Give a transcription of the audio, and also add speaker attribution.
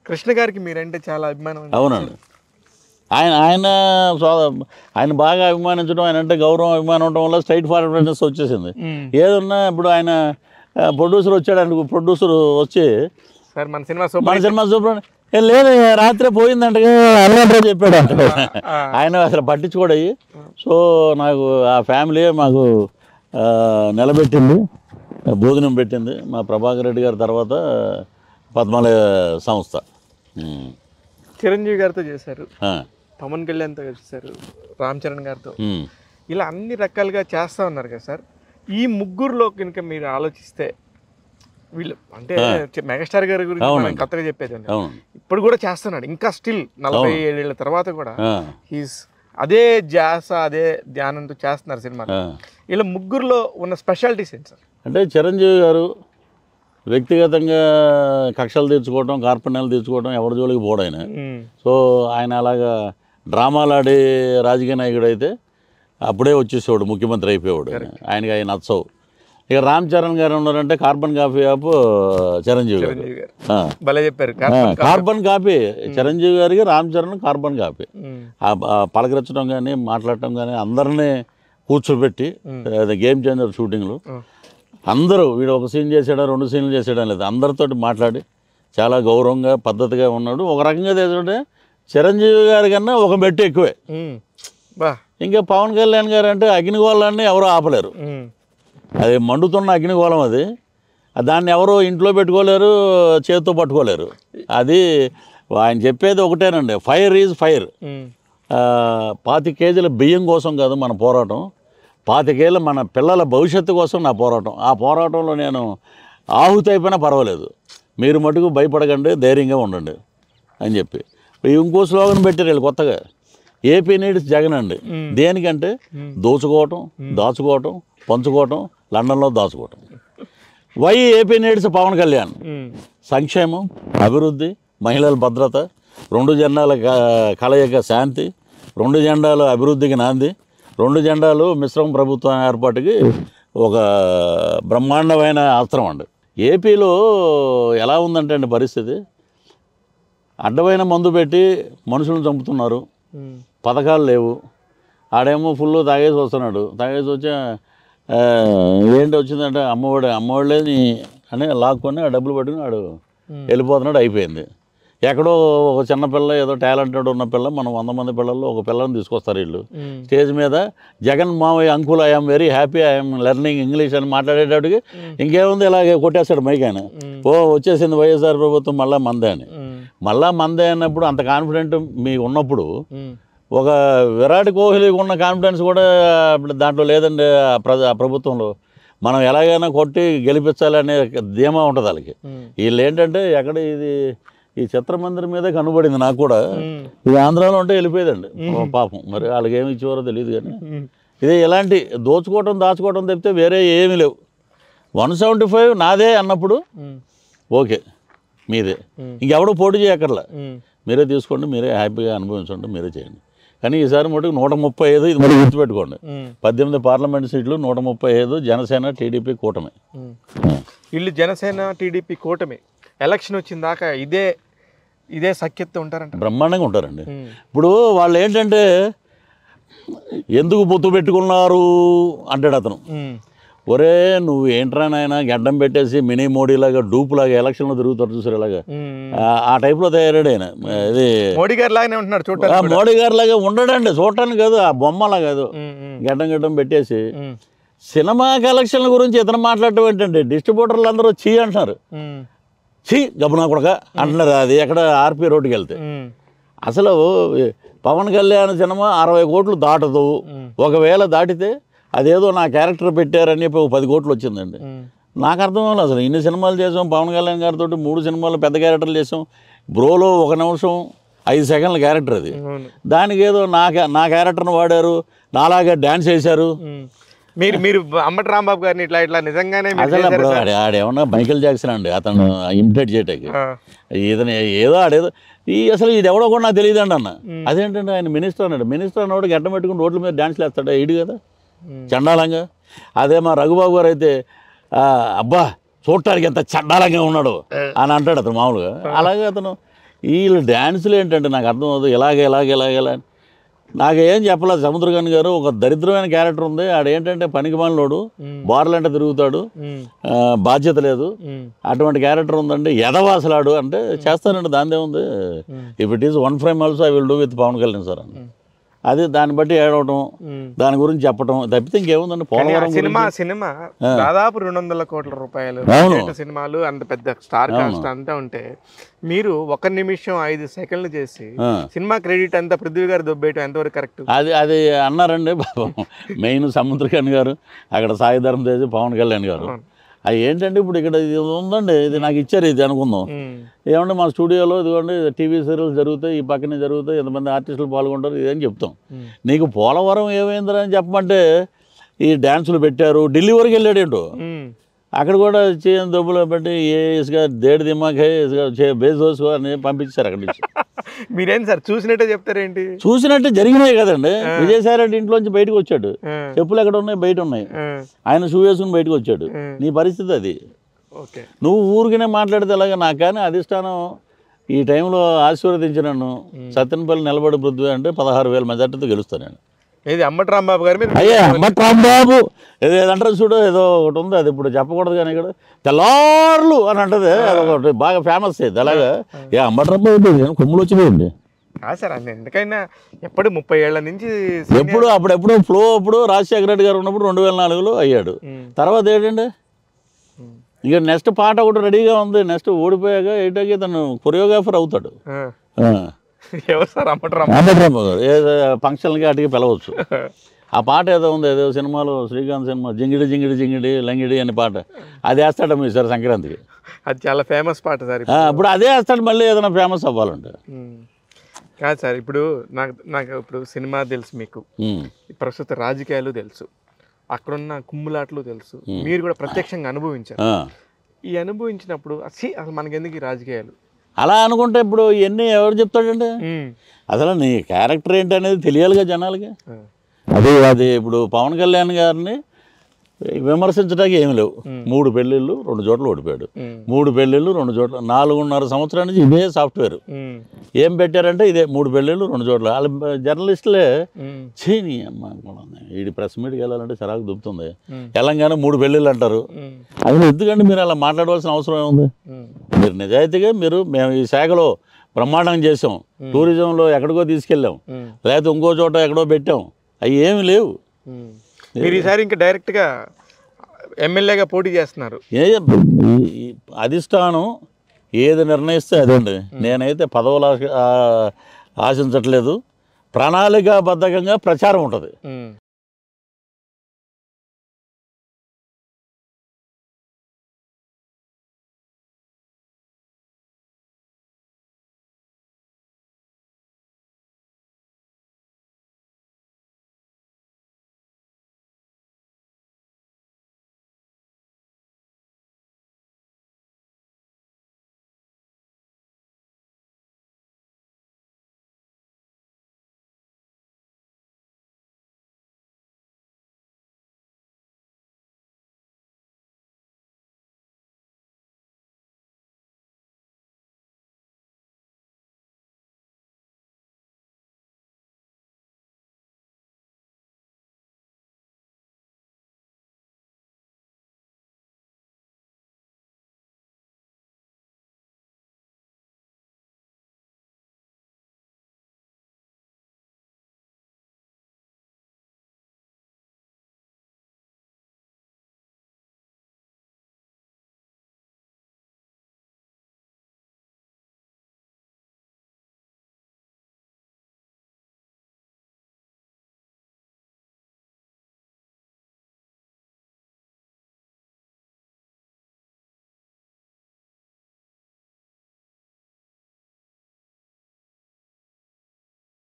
Speaker 1: కృష్ణ గారికి మీరంటే చాలా అభిమానం ఉంది.
Speaker 2: అవునండి ఆయన ఆయన సో- ఆయన బాగా అభిమానించడం ఆయన అంటే గౌరవం అభిమానం ఉండడం వల్ల స్ట్రైట్ ఫార్వర్డ్నెస్ వచ్చేసింది
Speaker 1: మ్మ్.
Speaker 2: ఏదన్నా ఇప్పుడు ఆయన ప్రొడ్యూసర్ వచ్చాడు అనుకో ప్రొడ్యూసర్ వచ్చి
Speaker 1: సార్ మన సినిమా
Speaker 2: మన
Speaker 1: సూపర్
Speaker 2: సినిమా సూపర్ ఏ లేదు రాత్రే పోయిందంట అన్నట్టు చెప్పాడు అంట ఆయన అసలు పట్టించుకోడు అయ్యి సో నాకు ఆ ఫ్యామిలీ మాకు ఆ, నిలబెట్టింది భోజనం పెట్టింది మా ప్రభాకర్ రెడ్డి గారి తర్వాత పద్మాలయ సంస్థ ఉమ్.
Speaker 1: చిరంజీవి గారితో చేశారు
Speaker 2: ఆ,
Speaker 1: పవన్ కళ్యాణ్తో చేశారు రామ్ చరణ్ గారితో
Speaker 2: ఉమ్.
Speaker 1: ఇలా అన్ని రకాలుగా చేస్తా ఉన్నారు కదా సార్ ఈ ముగ్గురులో కనుక మీరు ఆలోచిస్తే వీళ్ళు అంటే మెగాస్టార్ గారి గురించి మనం
Speaker 2: అవునండి.
Speaker 1: కొత్తగా చెప్పేది ఉంది.
Speaker 2: అవును
Speaker 1: ఇప్పుడు కూడా చేస్తున్నాడు ఇంకా స్టిల్ నలభై ఏడేళ్ల తర్వాత కూడా
Speaker 2: ఆ,
Speaker 1: హీస్ అదే జాస అదే ధ్యానంతో చేస్తున్నారు సినిమాలు
Speaker 2: ఆ.
Speaker 1: ఇలా ముగ్గురులో ఉన్న స్పెషాలిటీస్ ఏంటి సార్
Speaker 2: అంటే చిరంజీవి గారు వ్యక్తిగతంగా కక్షలు తీర్చుకోవడం కార్పణ్యాలు తీర్చుకోవడం ఎవరి జోలికి పోడు ఆయన సో ఆయన అలాగా డ్రామాలు ఆడే రాజకీయ నాయకుడు అయితే అప్పుడే వచ్చేసేవాడు ముఖ్యమంత్రి అయిపోయేవాడు ఆయనకి ఆయన నచ్చవు ఇక రామ్ చరణ్ గారు ఉన్నారంటే కార్బన్ కాపీ ఆఫ్ చిరంజీవి గారు
Speaker 1: చిరంజీవి గారు
Speaker 2: ఆ.
Speaker 1: భలే చెప్పారు
Speaker 2: ఆ, కార్బన్ కాపీ చిరంజీవి గారికి Ram Charan carbon copy
Speaker 1: um.
Speaker 2: ఆ ఆ పలకరించడం కానీ మాట్లాడటం కానీ అందరినీ కూర్చోబెట్టి అది గేమ్ చేంజర్ షూటింగ్లు
Speaker 1: ఉమ్.
Speaker 2: అందరూ వీడు ఒక సీన్ చేసాడా రెండు సీన్లు చేసాడా లేదు అందరితోటి మాట్లాడి చాలా గౌరవంగా పద్ధతిగా ఉన్నాడు ఒక రకంగా తీసుకుంటే చిరంజీవి గారి కన్నా ఒక మెట్టు ఎక్కువే
Speaker 1: ఉమ్. బా
Speaker 2: ఇంకా పవన్ కళ్యాణ్ గారు అంటే అగ్నిగోళాన్ని ఎవరూ ఆపలేరు
Speaker 1: ఉమ్.
Speaker 2: అది మండుతున్న అగ్నిగోళం అది దాన్ని ఎవరు ఇంట్లో పెట్టుకోలేరు చేతితో పట్టుకోలేరు అది ఆయన చెప్పేది ఒకటేనండి ఫైర్ ఈజ్ ఫైర్
Speaker 1: ఉమ్.
Speaker 2: ఆ, పాతి కేజీల బియ్యం కోసం కాదు మన పోరాటం పాతికేళ్ళ మన పిల్లల భవిష్యత్తు కోసం నా పోరాటం ఆ పోరాటంలో నేను ఆహుతి అయిపోయినా పర్వాలేదు మీరు మటుకు భయపడకండి ధైర్యంగా ఉండండి అని చెప్పి ఇంకో స్లోగన్ పెట్టారు వీళ్ళు కొత్తగా ఏపీ నీడ్స్ జగన్ అండి దేనికంటే దోచుకోవటం దాచుకోవటం పంచుకోవటం లండన్లో దాచుకోవటం why AP needs Pawan Kalyan
Speaker 1: um.
Speaker 2: సంక్షేమం అభివృద్ధి మహిళల భద్రత రెండు జెండాల క- కలయిక శాంతి రెండు జెండాలు అభివృద్ధికి నాంది రెండు జెండాలు మిశ్రమ ప్రభుత్వం ఏర్పాటుకి ఒక బ్రహ్మాండమైన అస్త్రం అండి ఏపీలో ఎలా ఉందంటే అండి పరిస్థితి అడ్డమైన మందు పెట్టి మనుషులను చంపుతున్నారు
Speaker 1: ఉమ్.
Speaker 2: పథకాలు లేవు ఆడేమో ఫుల్ తాగేసి వస్తున్నాడు తాగేసి వచ్చి ఆ, ఏంటి వచ్చిందంటే అమ్మఒడి అమ్మఒడిలేని అని లాక్కొని ఆ డబ్బులు పట్టుకుని ఆడు వెళ్ళిపోతున్నాడు అయిపోయింది ఎక్కడో ఒక చిన్న పిల్ల ఏదో టాలెంటెడ్ ఉన్న పిల్ల మనం వంద మంది పిల్లల్లో ఒక పిల్లని తీసుకొస్తారు వీళ్ళు
Speaker 1: ఉమ్.
Speaker 2: స్టేజ్ మీద జగన్ మామయ్య uncle I'm very happy I'm learning English అని మాట్లాడేటప్పటికి ఇంకేముంది ఇలాగే కొట్టేస్తాడు మైక్ ఆయన ఓ వచ్చేసింది వైఎస్ఆర్ ప్రభుత్వం మళ్ళా మందే అని
Speaker 1: ఉమ్.
Speaker 2: మళ్ళా మందే అన్నప్పుడు అంత కాన్ఫిడెంట్ మీకు ఉన్నప్పుడు
Speaker 1: ఉమ్.
Speaker 2: ఒక విరాట్ కోహ్లీకి ఉన్న కాన్ఫిడెన్స్ కూడా ఇప్పుడు దాంట్లో లేదండి ఆ ప్ర ఆ ప్రభుత్వంలో మనం ఎలాగైనా కొట్టి గెలిపించాలనే ధీమా ఉంటుంది వాళ్ళకి
Speaker 1: ఉమ్.
Speaker 2: వీళ్ళు ఏంటంటే ఎక్కడ ఇది ఈ చిత్రమందిరం మీదే కనబడింది నాకు కూడా
Speaker 1: ఉమ్.
Speaker 2: ఇది ఆంధ్రాలో ఉంటే వెళ్ళిపోయేదండి ఓ పాపం మరి వాళ్ళకి ఏమి ఇచ్చేవారో తెలియదు కానీ
Speaker 1: ఉమ్.
Speaker 2: ఇది ఇలాంటి దోచుకోవటం దాచుకోవటం తప్పితే వేరే ఏమీ లేవు వన్ సెవెంటీ ఫైవ్ నాదే అన్నప్పుడు
Speaker 1: ఉమ్.
Speaker 2: ఓకే మీదే ఇంకెవడో పోటీ చేయక్కర్లా
Speaker 1: ఉమ్.
Speaker 2: మీరే తీసుకోండి మీరే హ్యాపీగా అనుభవించండి మీరే చేయండి కానీ ఈసారి మటుకు నూట ముప్పై ఐదు ఇది మరి గుర్తుపెట్టుకోండి
Speaker 1: ఉమ్.
Speaker 2: పద్దెనిమిది పార్లమెంట్ సీట్లు నూట ముప్పై ఐదు జనసేన టీడీపీ కూటమి
Speaker 1: ఉమ్.
Speaker 2: ఆ.
Speaker 1: వీళ్ళు జనసేన టీడీపీ కూటమి ఎలక్షన్ వచ్చిన దాకా ఇదే ఇదే సఖ్యత ఉంటారంట
Speaker 2: బ్రహ్మాండంగా ఉంటారండి
Speaker 1: ఉమ్.
Speaker 2: ఇప్పుడు వాళ్ళు ఏంటంటే ఎందుకు పొత్తు పెట్టుకున్నారు అంటాడు అతను
Speaker 1: ఉమ్.
Speaker 2: ఒరే నువ్వు ఏంట్రా నాయన గడ్డం పెట్టేసి మినీ మోడీలాగా డూపులాగా ఎలక్షన్లో తిరుగుతారు చూసారు ఇలాగా
Speaker 1: ఉమ్.
Speaker 2: ఆ- ఆ టైప్లో తయారాడు ఆయన ఇది
Speaker 1: మోడీ గారు లాగానే ఉంటున్నారు
Speaker 2: ఆ
Speaker 1: చూడటానికి
Speaker 2: మోడీ గారి లాగా ఉండడండి చూడటానికి కాదు ఆ బొమ్మలా కాదు
Speaker 1: ఉమ్. ఉమ్.
Speaker 2: గడ్డం గడ్డం పెట్టేసి
Speaker 1: ఉమ్.
Speaker 2: సినిమా కలెక్షన్ల గురించి ఇతను మాట్లాడటం ఏంటంటే డిస్ట్రిబ్యూటర్లు అందరూ చీ అంటున్నారు
Speaker 1: ఉమ్.
Speaker 2: చీ గబునా కొడక అంటున్నారు అది ఎక్కడ ఆర్పి రోడ్డుకి వెళ్తే
Speaker 1: ఉమ్.
Speaker 2: అసలు పవన్ కళ్యాణ్ సినిమా అరవై కోట్లు దాటదు ఒకవేళ దాటితే అదేదో నా క్యారెక్టర్ పెట్టారని చెప్పి ఒక పది కోట్లు వచ్చిందండి
Speaker 1: ఉమ్.
Speaker 2: నాకు అర్థం అవ్వలేదు అసలు ఇన్ని సినిమాలు చేసాం పవన్ కళ్యాణ్ గారితో మూడు సినిమాలు పెద్ద క్యారెక్టర్లు చేసాం బ్రోలో ఒక నిమిషం ఐదు సెకండ్ల క్యారెక్టర్ అది
Speaker 1: అవును
Speaker 2: దానికి ఏదో నా క్యా- నా క్యారెక్టర్ని వాడారు నాలాగా డ్యాన్స్ వేశారు
Speaker 1: ఉమ్. మీరు మీరు అంబటి రాంబాబు గారిని ఇట్లా ఇట్లా నిజంగానే మీరు
Speaker 2: అసలు
Speaker 1: చేశారా
Speaker 2: అప్పుడు
Speaker 1: సార్?
Speaker 2: ఆడ ఆడేమన్నా మైకేల్ జాక్సన్ అండి అతను ఇమిటేట్ చేయటానికి
Speaker 1: ఆ.
Speaker 2: ఇతను ఏదో ఆడేదో ఈ అసలు ఇది ఎవడో కూడా నాకు తెలియదు అండి అన్న అదేంటంటే ఆయన మినిస్టర్ అన్నాడు మినిస్టర్ అన్నవాడు గడ్డం పెట్టుకుని రోడ్ల మీద డాన్స్లు వేస్తాడు ఇడు కదా చండాలంగా అదే మా రఘుబాబు గారు అయితే ఆ, అబ్బా చూడటానికి ఎంత చండాలంగా ఉన్నాడు అని అంటాడు అతను మామూలుగా అలాగే అతను వీళ్ళు డ్యాన్సులు ఏంటంటే నాకు అర్థం అవుతుంది ఇలాగే ఇలాగే ఇలాగే ఇలా అని. నాకేం చెప్పలేదు సముద్రకాని గారు ఒక దరిద్రమైన క్యారెక్టర్ ఉంది ఆడేంటంటే పనికి మనలోడు
Speaker 1: మ్మ్.
Speaker 2: బార్లంటే తిరుగుతాడు
Speaker 1: మ్మ్.
Speaker 2: ఆ, బాధ్యత లేదు
Speaker 1: మ్మ్.
Speaker 2: అటువంటి క్యారెక్టర్ ఉందండి ఎదవాసలాడు అంటే చేస్తానండి దానిదే ఉంది
Speaker 1: hmm.
Speaker 2: If it is one frame also I will do with Pawan Kalyan sir అని అది దాన్ని బట్టి ఏడవటం
Speaker 1: మ్మ్.
Speaker 2: దాని గురించి చెప్పటం తప్పితే ఇంకేముందండి
Speaker 1: కానీ ఆ
Speaker 2: పోలవరం
Speaker 1: సినిమా
Speaker 2: గురించి
Speaker 1: సినిమా దాదాపు రెండు వందల కోట్ల రూపాయలు
Speaker 2: అవును.
Speaker 1: బడ్జెట్ సినిమాలు అంత పెద్ద స్టార్ కాస్ట్ అంతా ఉంటే మీరు ఒక నిమిషం ఐదు సెకండ్లు చేసి
Speaker 2: ఆ.
Speaker 1: సినిమా క్రెడిట్ అంతా పృథ్వీ గారు దొబ్బేయటం ఎంతవరకు కరెక్ట్
Speaker 2: అది అది అన్నారండి పాపం మెయిన్ సముద్రకాని గారు అక్కడ సాయి ధర్మ తేజ్ పవన్ కళ్యాణ్ గారు అది ఏంటంటే ఇప్పుడు ఇక్కడ ఇది ఉందండి ఇది నాకు ఇచ్చారు ఇది అనుకుందాం ఏమంటే మా స్టూడియోలో ఇదిగోండి టీవీ సీరియల్స్ జరుగుతాయి ఈ పక్కనే జరుగుతాయి ఎంతమంది ఆర్టిస్టులు పాల్గొంటారు ఇదేం చెప్తాం నీకు పోలవరం ఏమైందిరా అని చెప్పమంటే ఈ డ్యాన్సులు పెట్టారు ఢిల్లీ వరకు వెళ్ళాడేంటో అక్కడ కూడా చేయని దొబ్బులో పెట్టి ఏ ఇసుక దేడి దిమాకే ఇసుక చే బేస్ దోసుకో అని పంపించారు అక్కడి నుంచి
Speaker 1: మీరేం సార్ చూసినట్టే చెప్తారేంటి
Speaker 2: చూసినట్టే జరిగినాయి కదండి విజయసాయి రెడ్డి ఇంట్లోంచి బయటకు వచ్చాడు
Speaker 1: ఆ,
Speaker 2: చెప్పులు ఎక్కడ ఉన్నాయి బయట ఉన్నాయి
Speaker 1: ఆ,
Speaker 2: ఆయన షూ వేసుకుని బయటకు వచ్చాడు
Speaker 1: ఆ.
Speaker 2: నీ పరిస్థితి అది
Speaker 1: ఓకే
Speaker 2: నువ్వు ఊరికనే మాట్లాడితే ఎలాగ నాకు కానీ అధిష్టానం ఈ టైంలో ఆశీర్వదించి నన్ను సత్యనపల్లి నిలబడి పృథ్వీ అంటే పదహారు వేల మెజార్టీతో గెలుస్తాను నేను
Speaker 1: ఏది అంబటి రాంబాబు గారి మీద
Speaker 2: అయ్యే అమ్మట్రామ్ బాబు ఏదో ఏదంటారు చూడు ఏదో ఒకటి ఉంది అది ఇప్పుడు చెప్పకూడదు కానీ ఇక్కడ తెల్లార్లు అని అంటది అది ఒకటి బాగా ఫేమస్ ఇది అలాగా ఏ అమ్మట్రామ్ బాబు నేను కొమ్ములు వచ్చినాయండి
Speaker 1: కాదు సార్ అది ఎందుకైనా ఎప్పుడు ముప్పై ఏళ్ల నుంచి senior-
Speaker 2: ఎప్పుడు అప్పుడెప్పుడు ఫ్లో అప్పుడు రాజశేఖర రెడ్డి గారు ఉన్నప్పుడు రెండు వేల నాలుగులో అయ్యాడు
Speaker 1: ఉమ్,
Speaker 2: తర్వాత ఏంటండి
Speaker 1: ఉమ్,
Speaker 2: ఇక నెక్స్ట్ పాట ఒకటి రెడీగా ఉంది నెక్స్ట్ ఓడిపోయాక ఏంటంటే తను కొరియోగ్రాఫర్ అవుతాడు
Speaker 1: ఆ.
Speaker 2: ఆ.
Speaker 1: ఎవరు సార్ అంబటి రాంబాబు
Speaker 2: రామచంద్రరావు గారు ఏదో ఫంక్షన్కి అటుకి పిలవచ్చు ఆ పాట ఏదో ఉంది ఏదో సినిమాలో శ్రీకాంత్ సినిమా జింగిడి జింగిడి జింగిడి లంగిడి అనే పాట అది వేస్తాడు మీ సార్ సంక్రాంతికి
Speaker 1: అది చాలా ఫేమస్ పాట సార్
Speaker 2: ఆ, ఇప్పుడు అదే వేస్తాడు మళ్ళీ ఏదైనా ఫేమస్ అవ్వాలంటే
Speaker 1: ఉమ్. కాదు సార్ ఇప్పుడు నాకు నాకు ఇప్పుడు సినిమా తెలుసు మీకు
Speaker 2: ఉమ్.
Speaker 1: ప్రస్తుత రాజకీయాలు తెలుసు అక్కడున్న కుమ్ములాట్లు తెలుసు మీరు కూడా ప్రత్యక్షంగా అనుభవించారు
Speaker 2: ఆ.
Speaker 1: ఈ అనుభవించినప్పుడు అసలు అసలు మనకెందుకు ఈ రాజకీయాలు
Speaker 2: అలా అనుకుంటే ఇప్పుడు ఇవన్నీ ఎవరు చెప్తాడండి
Speaker 1: ఉమ్.
Speaker 2: అసలు నీ క్యారెక్టర్ ఏంటి అనేది తెలియాలిగా జనాలకి
Speaker 1: ఆ.
Speaker 2: అది అది ఇప్పుడు పవన్ కళ్యాణ్ గారిని విమర్శించడానికి ఏమి లేవు మూడు పెళ్ళిళ్ళు రెండు చోట్ల ఓడిపోయాడు
Speaker 1: ఉమ్.
Speaker 2: మూడు పెళ్ళిళ్ళు రెండు చోట్ల నాలుగున్నర సంవత్సరాల నుంచి ఇదే సాఫ్ట్వేర్
Speaker 1: ఉమ్.
Speaker 2: ఏం పెట్టారంటే ఇదే మూడు పెళ్ళిళ్ళు రెండు చోట్ల వాళ్ళ జర్నలిస్టులే
Speaker 1: ఉమ్.
Speaker 2: చేయని అమ్మ కూడా వీడి ప్రెస్ మీట్కి వెళ్ళాలంటే చిరాకు దుబ్బుతుంది
Speaker 1: ఉమ్.
Speaker 2: తెలంగాణ మూడు పెళ్ళిళ్ళు అంటారు
Speaker 1: ఉమ్.
Speaker 2: అసలు ఎందుకంటే మీరు అలా మాట్లాడవలసిన అవసరం ఏముంది
Speaker 1: ఉమ్.
Speaker 2: మీరు నిజాయితీగా మీరు మేము ఈ శాఖలో బ్రహ్మాండం చేసాం టూరిజంలో ఎక్కడికో తీసుకెళ్ళాం
Speaker 1: ఉమ్.
Speaker 2: లేకపోతే ఇంకో చోట ఎక్కడో పెట్టాం అవి ఏమి లేవు
Speaker 1: ఉమ్. మీరు ఈసారి ఇంకా డైరెక్ట్గా ఎమ్మెల్యేగా పోటీ చేస్తున్నారు
Speaker 2: ఏ ఈ- ఈ అధిష్టానం ఏది నిర్ణయిస్తే అదండి నేనైతే పదవులు ఆశ- ఆ- ఆశించట్లేదు ప్రణాళికాబద్ధకంగా ప్రచారం ఉంటుంది
Speaker 1: ఉమ్.